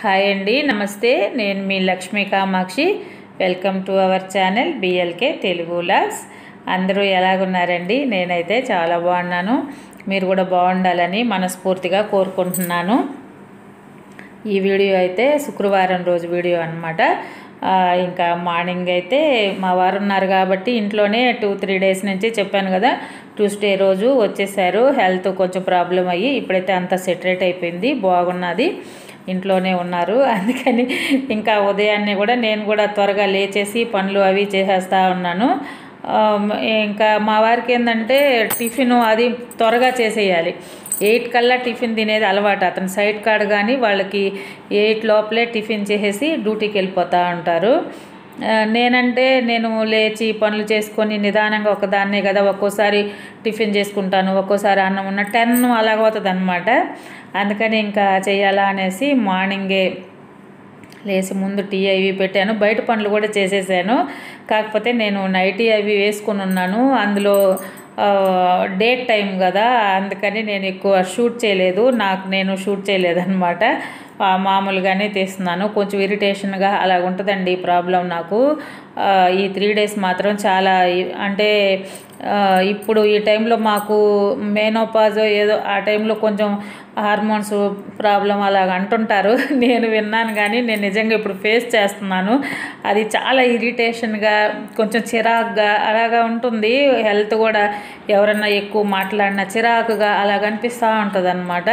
hi అండి నమస్తే నేను మీ Lakshmi Kamakshi welcome to our channel BLK Telugu vlogs అందరూ ఎలాగున్నారండి నేనైతే చాలా బాగున్నాను మీరు కూడా బాగుండాలని మనస్ఫూర్తిగా కోరుకుంటున్నాను ఈ వీడియో అయితే శుక్రవారం రోజు వీడియో అనమాట ఇంకా మార్నింగ్ అయితే మా వారు ఉన్నారు కాబట్టి ఇంట్లోనే టూ త్రీ డేస్ నుంచి చెప్పాను కదా ట్యూస్డే రోజు వచ్చేసారు హెల్త్ కొంచెం ప్రాబ్లం అయ్యి ఇప్పుడైతే అంత సెటరేట్ అయిపోయింది బాగున్నది ఇంట్లోనే ఉన్నారు అందుకని ఇంకా ఉదయాన్నే కూడా నేను కూడా త్వరగా లేచేసి పనులు అవి చేసేస్తూ ఉన్నాను ఇంకా మా వారికి ఏంటంటే టిఫిన్ అది త్వరగా చేసేయాలి ఎయిట్ కల్లా టిఫిన్ తినేది అలవాటు అతను సైడ్ కార్డ్ కానీ వాళ్ళకి ఎయిట్ లోపలే టిఫిన్ చేసేసి డ్యూటీకి వెళ్ళిపోతూ ఉంటారు నేనంటే నేను లేచి పనులు చేసుకొని నిదానంగా ఒకదాన్నే కదా ఒక్కోసారి టిఫిన్ చేసుకుంటాను ఒక్కోసారి అన్నం ఉన్న టెన్ అలాగవుతుంది అనమాట అందుకని ఇంకా చేయాలా అనేసి మార్నింగే లేచి ముందు టీ అవి పెట్టాను బయట పనులు కూడా చేసేసాను కాకపోతే నేను నైటీ అవి వేసుకుని ఉన్నాను అందులో డేట్ టైం కదా అందుకని నేను ఎక్కువ షూట్ చేయలేదు నాకు నేను షూట్ చేయలేదన్నమాట మామూలుగానే తీస్తున్నాను కొంచెం ఇరిటేషన్గా అలా ఉంటుందండి ఈ ప్రాబ్లం నాకు ఈ త్రీ డేస్ మాత్రం చాలా అంటే ఇప్పుడు ఈ టైంలో మాకు మేనోపాజ్ ఏదో ఆ టైంలో కొంచెం హార్మోన్స్ ప్రాబ్లం అలాగ అంటుంటారు నేను విన్నాను కానీ నేను నిజంగా ఇప్పుడు ఫేస్ చేస్తున్నాను అది చాలా ఇరిటేషన్గా కొంచెం చిరాకుగా అలాగా ఉంటుంది హెల్త్ కూడా ఎవరన్నా ఎక్కువ మాట్లాడినా చిరాకుగా అలాగ అనిపిస్తూ ఉంటుంది అనమాట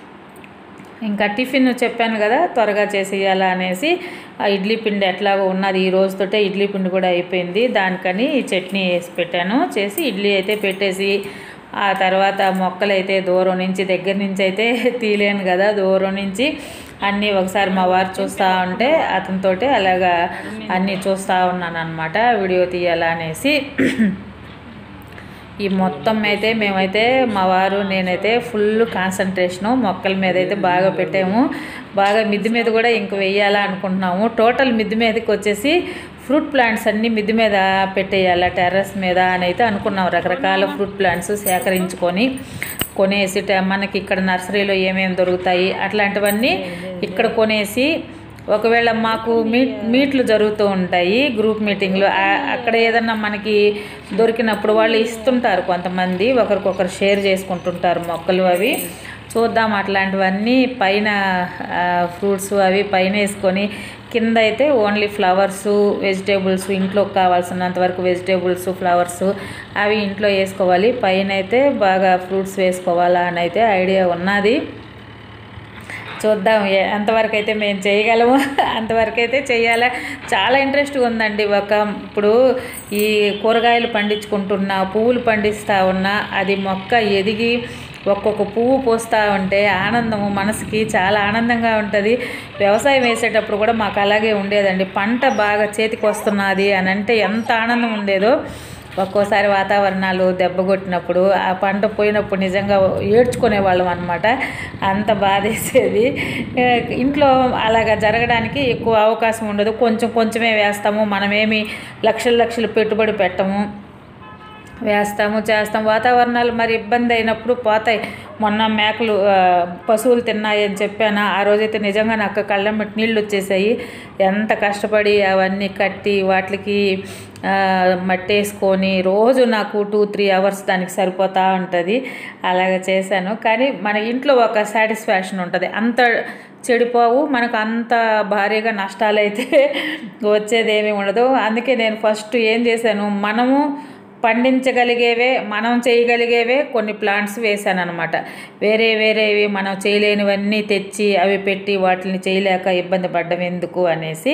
ఇంకా టిఫిన్ చెప్పాను కదా త్వరగా చేసేయాలా అనేసి ఆ ఇడ్లీ పిండి ఎట్లాగో ఉన్నది ఈ రోజుతోటే ఇడ్లీ పిండి కూడా అయిపోయింది దానికని చట్నీ వేసి పెట్టాను చేసి ఇడ్లీ అయితే పెట్టేసి ఆ తర్వాత మొక్కలు అయితే దూరం నుంచి దగ్గర నుంచి అయితే తీలేను కదా దూరం నుంచి అన్నీ ఒకసారి మా వారు చూస్తూ ఉంటే అతనితోటి అలాగా అన్నీ చూస్తూ ఉన్నాను అనమాట వీడియో తీయాలా అనేసి ఈ మొత్తం అయితే మేమైతే మా వారు నేనైతే ఫుల్ కాన్సన్ట్రేషను మొక్కల మీద అయితే బాగా పెట్టాము బాగా మిద్ది మీద కూడా ఇంక వెయ్యాలా అనుకుంటున్నాము టోటల్ మిద్ది మీదకి వచ్చేసి ఫ్రూట్ ప్లాంట్స్ అన్నీ మిద్ది మీద పెట్టేయాల టెర్రస్ మీద అని అయితే అనుకున్నాం రకరకాల ఫ్రూట్ ప్లాంట్స్ సేకరించుకొని కొనేసి మనకి ఇక్కడ నర్సరీలో ఏమేమి దొరుకుతాయి అట్లాంటివన్నీ ఇక్కడ కొనేసి ఒకవేళ మాకు మీట్ మీట్లు జరుగుతూ ఉంటాయి గ్రూప్ మీటింగ్లు అక్కడ ఏదన్నా మనకి దొరికినప్పుడు వాళ్ళు ఇస్తుంటారు కొంతమంది ఒకరికొకరు షేర్ చేసుకుంటుంటారు మొక్కలు అవి చూద్దాం అట్లాంటివన్నీ పైన ఫ్రూట్స్ అవి పైన వేసుకొని కింద అయితే ఓన్లీ ఫ్లవర్స్ వెజిటేబుల్స్ ఇంట్లో కావాల్సినంత వరకు వెజిటేబుల్స్ ఫ్లవర్స్ అవి ఇంట్లో వేసుకోవాలి పైన అయితే బాగా ఫ్రూట్స్ వేసుకోవాలా అని అయితే ఐడియా ఉన్నది చూద్దాం ఎంతవరకు అయితే మేము చేయగలము అంతవరకు అయితే చేయాలా చాలా ఇంట్రెస్ట్ ఉందండి ఒక ఇప్పుడు ఈ కూరగాయలు పండించుకుంటున్నా పువ్వులు పండిస్తూ ఉన్నా అది మొక్క ఎదిగి ఒక్కొక్క పువ్వు పోస్తూ ఉంటే ఆనందము మనసుకి చాలా ఆనందంగా ఉంటుంది వ్యవసాయం వేసేటప్పుడు కూడా మాకు అలాగే ఉండేదండి పంట బాగా చేతికి వస్తున్నది అని అంటే ఎంత ఆనందం ఉండేదో ఒక్కోసారి వాతావరణాలు దెబ్బ కొట్టినప్పుడు ఆ పంట పోయినప్పుడు నిజంగా ఏడ్చుకునే వాళ్ళం అనమాట అంత బాధేసేది ఇంట్లో అలాగా జరగడానికి ఎక్కువ అవకాశం ఉండదు కొంచెం కొంచెమే వేస్తాము మనమేమి లక్షల లక్షలు పెట్టుబడి పెట్టము వేస్తాము చేస్తాం వాతావరణాలు మరి ఇబ్బంది అయినప్పుడు పోతాయి మొన్న మేకలు పశువులు తిన్నాయని చెప్పాను ఆ రోజైతే నిజంగా నాకు కళ్ళ మట్టి నీళ్ళు వచ్చేసాయి ఎంత కష్టపడి అవన్నీ కట్టి వాటికి మట్టి వేసుకొని రోజు నాకు టూ త్రీ అవర్స్ దానికి సరిపోతూ ఉంటుంది అలాగ చేశాను కానీ మన ఇంట్లో ఒక సాటిస్ఫాక్షన్ ఉంటుంది అంత చెడిపోవు మనకు అంత భారీగా నష్టాలు అయితే వచ్చేది ఏమీ ఉండదు అందుకే నేను ఫస్ట్ ఏం చేశాను మనము పండించగలిగేవే మనం చేయగలిగేవే కొన్ని ప్లాంట్స్ వేసాను అనమాట వేరే వేరేవి మనం చేయలేనివన్నీ తెచ్చి అవి పెట్టి వాటిని చేయలేక ఇబ్బంది పడ్డం ఎందుకు అనేసి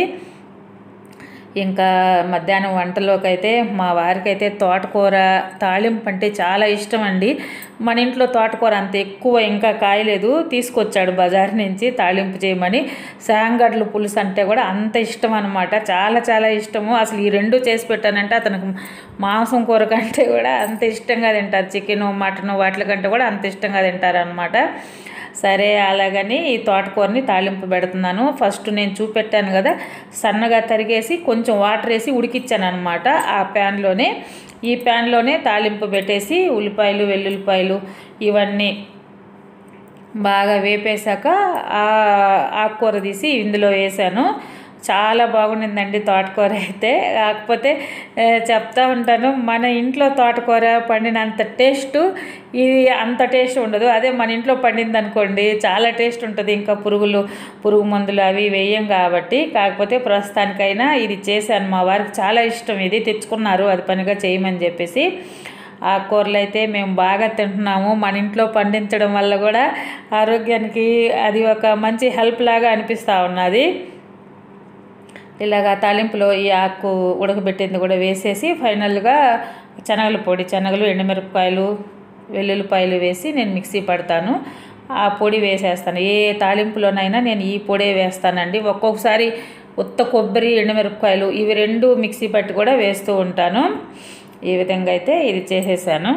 ఇంకా మధ్యాహ్నం వంటలోకి అయితే మా వారికి అయితే తోటకూర తాళింపు అంటే చాలా ఇష్టం అండి మన ఇంట్లో తోటకూర అంత ఎక్కువ ఇంకా కాయలేదు తీసుకొచ్చాడు బజార్ నుంచి తాళింపు చేయమని శాంగడ్లు పులుసు అంటే కూడా అంత ఇష్టం అనమాట చాలా చాలా ఇష్టము అసలు ఈ రెండు చేసి పెట్టానంటే అతనికి మాంసం కూర కంటే కూడా అంత ఇష్టంగా తింటారు చికెను మటను వాటి కంటే కూడా అంత ఇష్టంగా తింటారు అనమాట సరే అలాగని ఈ తోటకూరని తాలింపు పెడుతున్నాను ఫస్ట్ నేను చూపెట్టాను కదా సన్నగా తరిగేసి కొంచెం వాటర్ వేసి ఉడికిచ్చాను అనమాట ఆ ప్యాన్లోనే ఈ ప్యాన్లోనే తాలింపు పెట్టేసి ఉల్లిపాయలు వెల్లుల్లిపాయలు ఇవన్నీ బాగా వేపేశాక ఆ ఆకుకూర తీసి ఇందులో వేసాను చాలా బాగుండిందండి తోటకూర అయితే కాకపోతే ఆ, చెప్తా ఉంటాను మన ఇంట్లో తోటకూర పండినంత టేస్ట్ ఇది అంత టేస్ట్ ఉండదు అదే మన ఇంట్లో పండింది అనుకోండి చాలా టేస్ట్ ఉంటుంది ఇంకా పురుగులు పురుగు మందులు అవి వేయం కాబట్టి కాకపోతే ప్రస్తుతానికైనా ఇది చేశాను మా వారికి చాలా ఇష్టం ఇది తెచ్చుకున్నారు అది పనిగా చేయమని చెప్పేసి ఆ కూరలు అయితే మేము బాగా తింటున్నాము మన ఇంట్లో పండించడం వల్ల కూడా ఆరోగ్యానికి అది ఒక మంచి హెల్ప్ లాగా అనిపిస్తూ ఉన్నది ఇలాగా తాలింపులో ఈ ఆకు ఉడకబెట్టింది కూడా వేసేసి ఫైనల్గా శనగల పొడి శనగలు ఎండుమిరపకాయలు వెల్లుల్లిపాయలు వేసి నేను మిక్సీ పడతాను ఆ పొడి వేసేస్తాను ఏ తాలింపులోనైనా నేను ఈ పొడే వేస్తానండి ఒక్కొక్కసారి ఉత్త కొబ్బరి ఎండుమిరపకాయలు ఇవి రెండు మిక్సీ పట్టి కూడా వేస్తూ ఉంటాను ఈ విధంగా అయితే ఇది చేసేసాను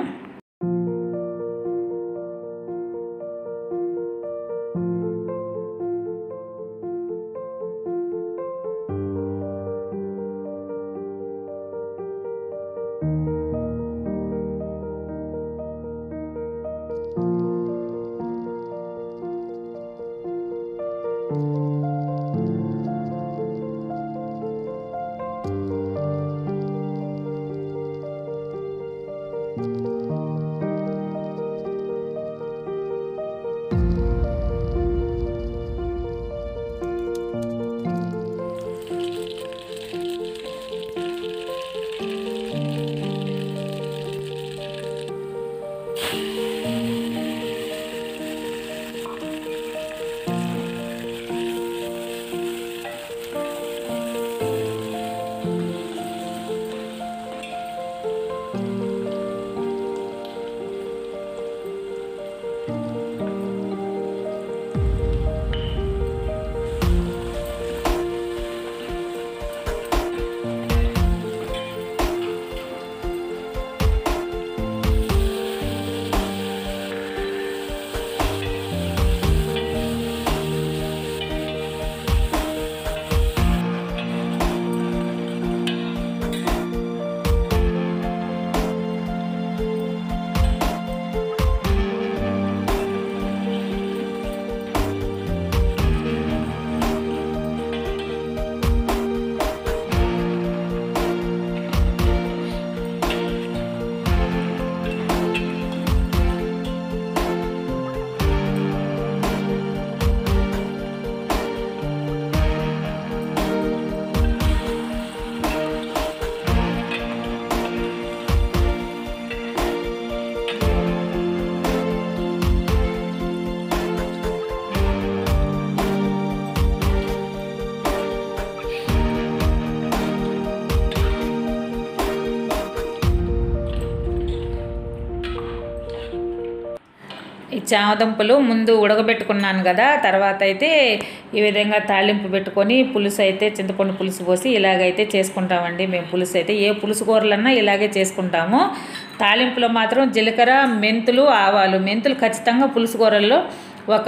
ఈ చామదుంపలు ముందు ఉడకబెట్టుకున్నాను కదా తర్వాత అయితే ఈ విధంగా తాలింపు పెట్టుకొని పులుసు అయితే చింతపండు పులుసు పోసి ఇలాగైతే చేసుకుంటామండి మేము పులుసు అయితే ఏ పులుసు కూరలన్నా ఇలాగే చేసుకుంటాము తాలింపులో మాత్రం జీలకర్ర మెంతులు ఆవాలు మెంతులు ఖచ్చితంగా పులుసు కూరల్లో ఒక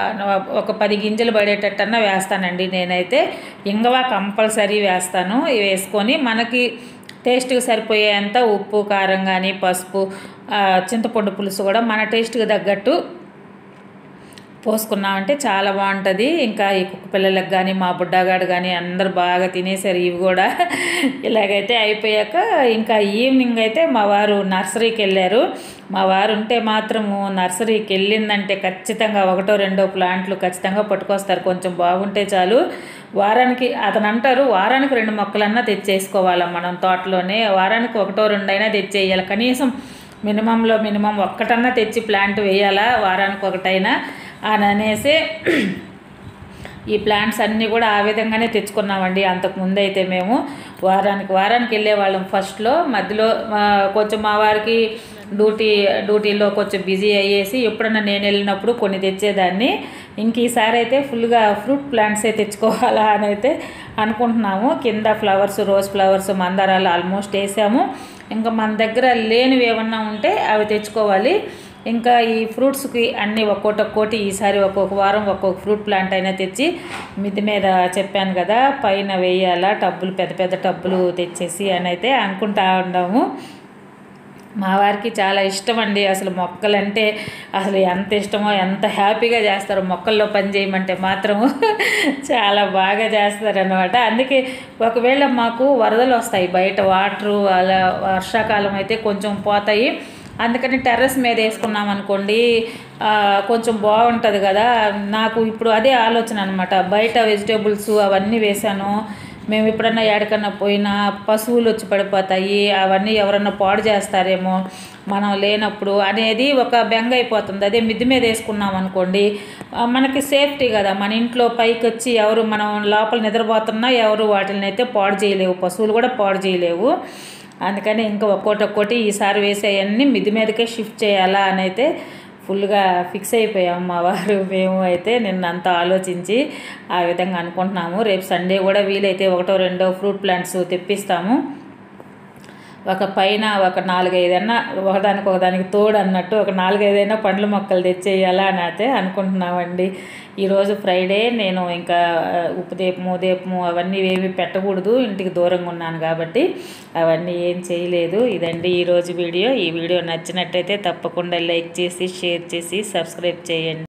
ఒక పది గింజలు పడేటట్టన్నా వేస్తానండి నేనైతే ఇంగవ కంపల్సరీ వేస్తాను ఇవి వేసుకొని మనకి టేస్ట్కి సరిపోయేంత ఉప్పు కారం కానీ పసుపు ఆ, చింతపండు పులుసు కూడా మన టేస్ట్కి తగ్గట్టు పోసుకున్నామంటే చాలా బాగుంటుంది ఇంకా ఈ కుక్క పిల్లలకు కానీ మా బుడ్డగాడు కానీ అందరు బాగా తినేసారు ఇవి కూడా ఇలాగైతే అయిపోయాక ఇంకా ఈవినింగ్ అయితే మా వారు నర్సరీకి వెళ్ళారు మా వారు ఉంటే మాత్రము నర్సరీకి వెళ్ళిందంటే ఖచ్చితంగా ఒకటో రెండో ప్లాంట్లు ఖచ్చితంగా పట్టుకొస్తారు కొంచెం బాగుంటే చాలు వారానికి అతను అంటారు వారానికి రెండు మొక్కలన్నా తెచ్చేసుకోవాలి మనం తోటలోనే వారానికి ఒకటో రెండైనా తెచ్చేయాలి కనీసం మినిమంలో మినిమం ఒక్కటన్నా తెచ్చి ప్లాంట్ వేయాలా వారానికి ఒకటైనా అని అనేసి ఈ ప్లాంట్స్ అన్నీ కూడా ఆ విధంగానే తెచ్చుకున్నామండి అంతకు ముందు అయితే మేము వారానికి వారానికి వెళ్ళే వాళ్ళం ఫస్ట్లో మధ్యలో ఆ, కొంచెం మా వారికి డ్యూటీ డ్యూటీలో కొంచెం బిజీ అయ్యేసి ఎప్పుడన్నా నేను వెళ్ళినప్పుడు కొన్ని తెచ్చేదాన్ని ఇంక ఈసారి అయితే ఫుల్గా ఫ్రూట్ ప్లాంట్సే తెచ్చుకోవాలా అని అయితే అనుకుంటున్నాము కింద ఫ్లవర్స్ రోజ్ ఫ్లవర్స్ మందారాలు ఆల్మోస్ట్ వేసాము ఇంకా మన దగ్గర లేనివి ఏమన్నా ఉంటే అవి తెచ్చుకోవాలి ఇంకా ఈ ఫ్రూట్స్కి అన్నీ ఒక్కోటి ఒక్కోటి ఈసారి ఒక్కొక్క వారం ఒక్కొక్క ఫ్రూట్ ప్లాంట్ అయినా తెచ్చి మిద్ది మీద చెప్పాను కదా పైన వేయాలా టబ్బులు పెద్ద పెద్ద టబ్బులు తెచ్చేసి అని అయితే అనుకుంటా ఉన్నాము మా వారికి చాలా ఇష్టం అండి అసలు మొక్కలంటే అసలు ఎంత ఇష్టమో ఎంత హ్యాపీగా చేస్తారో మొక్కల్లో పని చేయమంటే మాత్రము చాలా బాగా చేస్తారనమాట అందుకే ఒకవేళ మాకు వరదలు వస్తాయి బయట వాటరు అలా వర్షాకాలం అయితే కొంచెం పోతాయి అందుకని టెర్రస్ మీద వేసుకున్నాం అనుకోండి ఆ, కొంచెం బాగుంటుంది కదా నాకు ఇప్పుడు అదే ఆలోచన అనమాట బయట వెజిటేబుల్స్ అవన్నీ వేశాను మేము ఎప్పుడన్నా ఎక్కడికన్నా పోయినా పశువులు వచ్చి పడిపోతాయి అవన్నీ ఎవరన్నా పాడు చేస్తారేమో మనం లేనప్పుడు అనేది ఒక బెంగ అయిపోతుంది అదే మిద్ది మీద వేసుకున్నాం అనుకోండి ఆ, మనకి సేఫ్టీ కదా మన ఇంట్లో పైకి వచ్చి ఎవరు మనం లోపల నిద్రపోతున్నా ఎవరు వాటిని అయితే పాడు చేయలేవు పశువులు కూడా పాడు చేయలేవు అందుకని ఇంకా ఒక్కోటి ఒక్కోటి ఈసారి వేసేవన్నీ మిద్ది మీదకే షిఫ్ట్ చేయాలా అని అయితే ఫుల్గా ఫిక్స్ అయిపోయాం మా వారు మేము అయితే నిన్న అంతా ఆలోచించి ఆ విధంగా అనుకుంటున్నాము రేపు సండే కూడా వీలైతే ఒకటో రెండో ఫ్రూట్ ప్లాంట్స్ తెప్పిస్తాము ఒక పైన ఒక నాలుగైదన్నా ఒకదానికి ఒకదానికి తోడు అన్నట్టు ఒక నాలుగైదైనా పండ్ల మొక్కలు తెచ్చేయాలా అని అయితే అనుకుంటున్నామండి ఈరోజు ఫ్రైడే నేను ఇంకా ఆ, ఉప్పు దీపము దీపము అవన్నీ ఏమి పెట్టకూడదు ఇంటికి దూరంగా ఉన్నాను కాబట్టి అవన్నీ ఏం చేయలేదు ఇదండి ఈరోజు వీడియో ఈ వీడియో నచ్చినట్టయితే తప్పకుండా లైక్ చేసి షేర్ చేసి సబ్స్క్రైబ్ చేయండి